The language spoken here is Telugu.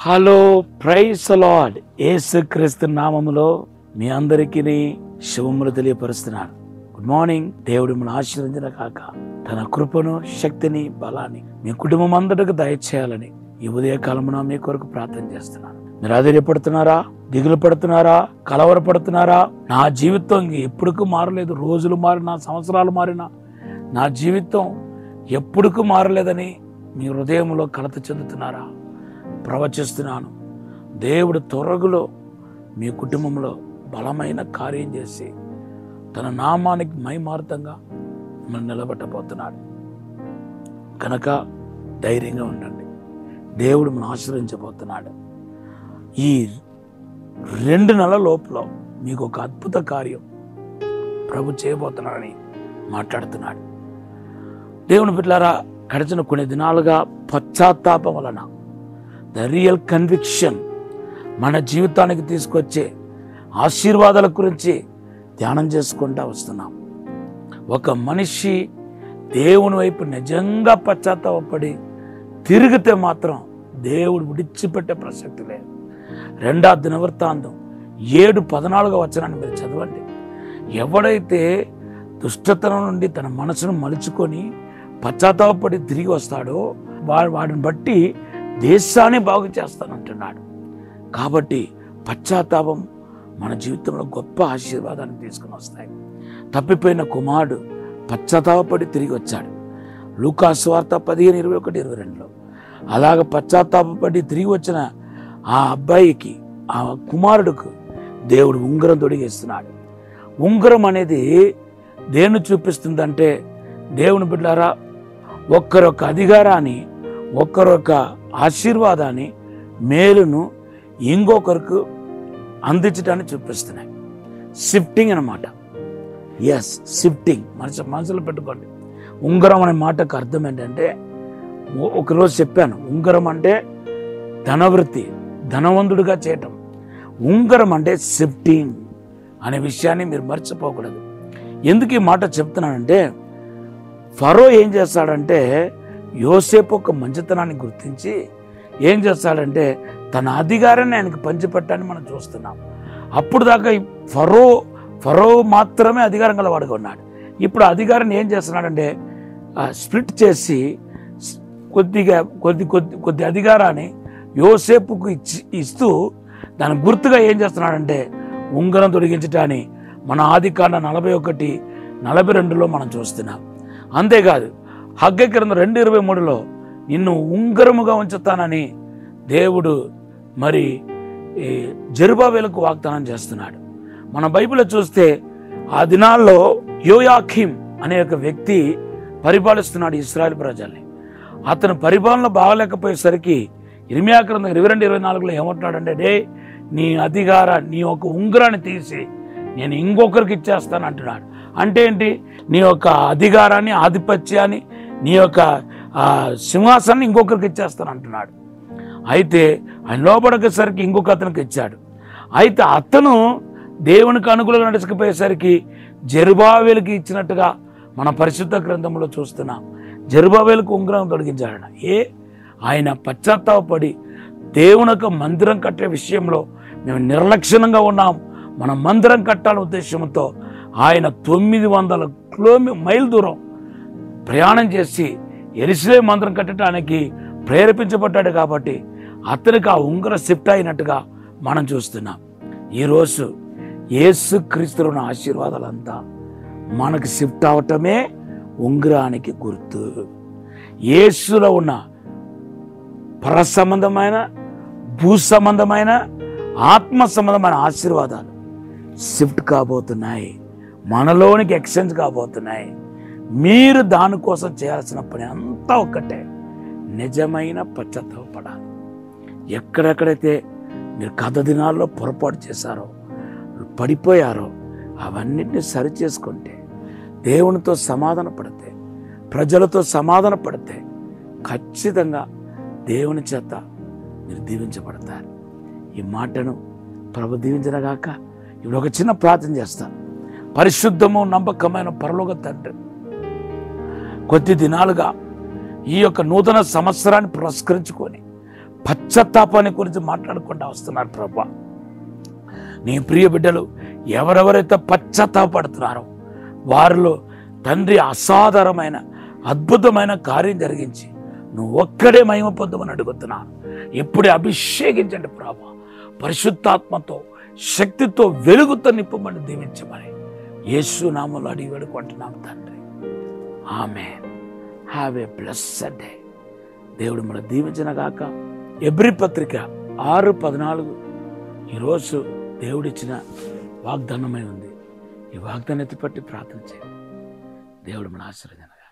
హలో ప్రైస్ లార్డ్ యేసుక్రీస్తు నామములో మీ అందరికీ శుభములు తెలియపరుస్తున్నాను గుడ్ మార్నింగ్ దేవుడు మన ఆశీర్వదించిన కాక తన కృపను శక్తిని బలాన్ని మీ కుటుంబం అంతటికి దయచేయాలని ఈ ఉదయకాలమున మీ కొరకు ప్రార్థన చేస్తున్నాను మీరు ఆధైర్యపడుతున్నారా దిగులు పడుతున్నారా కలవరపడుతున్నారా నా జీవితం ఇంక ఎప్పుడుకు మారలేదు రోజులు మారినా సంవత్సరాలు మారినా నా జీవితం ఎప్పుడుకు మారలేదని మీ హృదయంలో కలత చెందుతున్నారా ప్రవచిస్తున్నాను దేవుడు త్వరగులో మీ కుటుంబంలో బలమైన కార్యం చేసి తన నామానికి మైమార్థంగా మిమ్మల్ని నిలబెట్టబోతున్నాడు కనుక ధైర్యంగా ఉండండి దేవుడు మనం ఆశ్రయించబోతున్నాడు ఈ రెండు నెలల లోపల మీకు ఒక అద్భుత కార్యం ప్రభు చేయబోతున్నాడని మాట్లాడుతున్నాడు దేవుని బిడ్డలారా గడిచిన కొన్ని దినాలుగా పశ్చాత్తాపం వలన ద రియల్ కన్విక్షన్ మన జీవితానికి తీసుకొచ్చే ఆశీర్వాదాల గురించి ధ్యానం చేసుకుంటా వస్తున్నాం ఒక మనిషి దేవుని వైపు నిజంగా పశ్చాత్తాపడి తిరిగితే మాత్రం దేవుడు విడిచిపెట్టే ప్రసక్తి లేదు రెండా దినవృత్తాంతం ఏడు పద్నాలుగో వచనాన్ని మీరు చదవండి ఎవడైతే దుష్టతనం నుండి తన మనసును మలుచుకొని పశ్చాత్తాపడి తిరిగి వస్తాడో వాడు వాడిని బట్టి దేశాన్ని బాగు చేస్తానంటున్నాడు కాబట్టి పశ్చాత్తాపం మన జీవితంలో గొప్ప ఆశీర్వాదాన్ని తీసుకుని వస్తాయి తప్పిపోయిన కుమారుడు పశ్చాత్తాపడి తిరిగి వచ్చాడు లూకాసు వార్త పదిహేను ఇరవై ఒకటి ఇరవై రెండులో అలాగ పశ్చాత్తాపడి తిరిగి వచ్చిన ఆ అబ్బాయికి ఆ కుమారుడుకు దేవుడు ఉంగరం తొడిగేస్తున్నాడు ఉంగరం అనేది దేన్ని చూపిస్తుందంటే దేవుని బిడ్డారా ఒక్కరొక్క అధికారాన్ని ఒక్కరొక్క ఆశీర్వాదాన్ని మేలును ఇంకొకరికి అందించడాన్ని చూపిస్తున్నాయి షిఫ్టింగ్ అన్నమాట ఎస్ షిఫ్టింగ్ మనసు మనసులో పెట్టుకోండి ఉంగరం అనే మాటకు అర్థం ఏంటంటే ఓ- ఒకరోజు చెప్పాను ఉంగరం అంటే ధనవృత్తి ధనవంతుడిగా చేయటం ఉంగరం అంటే షిఫ్టింగ్ అనే విషయాన్ని మీరు మర్చిపోకూడదు ఎందుకు ఈ మాట చెప్తున్నానంటే ఫరో ఏం చేస్తాడంటే యోసేపు ఒక మంచితనాన్ని గుర్తించి ఏం చేస్తాడంటే తన అధికారాన్ని ఆయనకు పంచిపెట్టాలని మనం చూస్తున్నాం అప్పుడు దాకా ఈ ఫరో ఫరో మాత్రమే అధికారం గలవాడుగా ఉన్నాడు ఇప్పుడు ఆ అధికారాన్ని ఏం చేస్తున్నాడంటే స్ప్లిట్ చేసి స్- కొద్దిగా కొద్ది కొద్ది కొద్ది అధికారాన్ని యోసేపుకు ఇచ్చి ఇస్తూ దాని గుర్తుగా ఏం చేస్తున్నాడంటే ఉంగరం తొడిగించటాన్ని మన ఆదికాండ నలభై ఒకటి నలభై రెండులో మనం చూస్తున్నాం అంతేకాదు హగ్గ క్రింద రెండు ఇరవై మూడులో నిన్ను ఉంగరముగా ఉంచుతానని దేవుడు మరి ఈ జెరుబాబేలకు వాగ్దానం చేస్తున్నాడు మన బైబిల్లో చూస్తే ఆ దినాల్లో యోయాఖిం అనే ఒక వ్యక్తి పరిపాలిస్తున్నాడు ఇస్రాయల్ ప్రజల్ని అతను పరిపాలన బాగలేకపోయేసరికి ఇరిమియా గ్రంథం ఇరవై రెండు ఇరవై నాలుగులో ఏమంటున్నాడంటే డే నీ అధికార నీ యొక్క ఉంగరాన్ని తీసి నేను ఇంకొకరికి ఇచ్చేస్తాను అంటున్నాడు అంటే ఏంటి నీ యొక్క అధికారాన్ని ఆధిపత్యాన్ని నీ యొక్క ఆ, సింహాసనాన్ని ఇంకొకరికి ఇచ్చేస్తాను అంటున్నాడు అయితే ఆయన లోపడకేసరికి ఇంకొక అతనికి ఇచ్చాడు అయితే అతను దేవునికి అనుకూలంగా నడుచుకుపోయేసరికి జెరుబావేలుకి ఇచ్చినట్టుగా మన పరిశుద్ధ గ్రంథంలో చూస్తున్నాం జెరుబావేలుకు ఉంగరం తొలగించాడు ఏ ఆయన పశ్చాత్తాపడి దేవుని యొక్క మందిరం కట్టే విషయంలో మేము నిర్లక్ష్యంగా ఉన్నాం మన మందిరం కట్టాలనే ఉద్దేశంతో ఆయన తొమ్మిది వందల కిలోమీ మైల్ దూరం ప్రయాణం చేసి ఎరిసిలే మందిరం కట్టడానికి ప్రేరేపించబడ్డాడు కాబట్టి అతనికి ఆ ఉంగర షిఫ్ట్ అయినట్టుగా మనం చూస్తున్నాం ఈరోజు యేసు క్రీస్తున్న ఆశీర్వాదాలంతా మనకు షిఫ్ట్ అవటమే ఉంగరానికి గుర్తు యేసులో ఉన్న పర సంబంధమైన భూ సంబంధమైన ఆత్మ సంబంధమైన ఆశీర్వాదాలు షిఫ్ట్ కాబోతున్నాయి మనలోనికి ఎక్స్చేంజ్ కాబోతున్నాయి మీరు దానికోసం చేయాల్సిన పని అంతా ఒక్కటే నిజమైన పశ్చాత్తాపడాలి ఎక్కడెక్కడైతే మీరు కథ దినాల్లో పొరపాటు చేశారో పడిపోయారో అవన్నిటిని సరి చేసుకుంటే దేవునితో సమాధాన పడితే ప్రజలతో సమాధాన పడితే ఖచ్చితంగా దేవుని చేత మీరు దీవించబడతారు ఈ మాటను ప్రభు దీవించనగాక ఇప్పుడు ఒక చిన్న ప్రార్థన చేస్తాను పరిశుద్ధము నమ్మకమైన పరలోక తండ్రి కొద్ది దినాలుగా ఈ యొక్క నూతన సంవత్సరాన్ని పురస్కరించుకొని పశ్చాత్తాపాన్ని గురించి మాట్లాడుకుంటూ వస్తున్నారు ప్రభా నీ ప్రియ బిడ్డలు ఎవరెవరైతే పశ్చాత్తాపడుతున్నారో వారిలో తండ్రి అసాధారమైన అద్భుతమైన కార్యం జరిగించి నువ్వు ఒక్కడే మహిమ పొందమని అడుగుతున్నాను ఇప్పుడే అభిషేకించండి ప్రభా పరిశుద్ధాత్మతో శక్తితో వెలుగుతో నింపమని దీవించమని యేసు నామంలో అడిగి వేడుకుంటున్నాం తండ్రి ఆమె హ్యావ్ ఏ బ్లెస్సడ్ డే దేవుడు మన దీవించిన గాక ఎబ్రి పత్రిక ఆరు పద్నాలుగు ఈరోజు దేవుడిచ్చిన వాగ్దానమై ఉంది ఈ వాగ్దానం ఎత్తిపట్టి ప్రార్థన చేయండి దేవుడు మన ఆశీర్వదనగా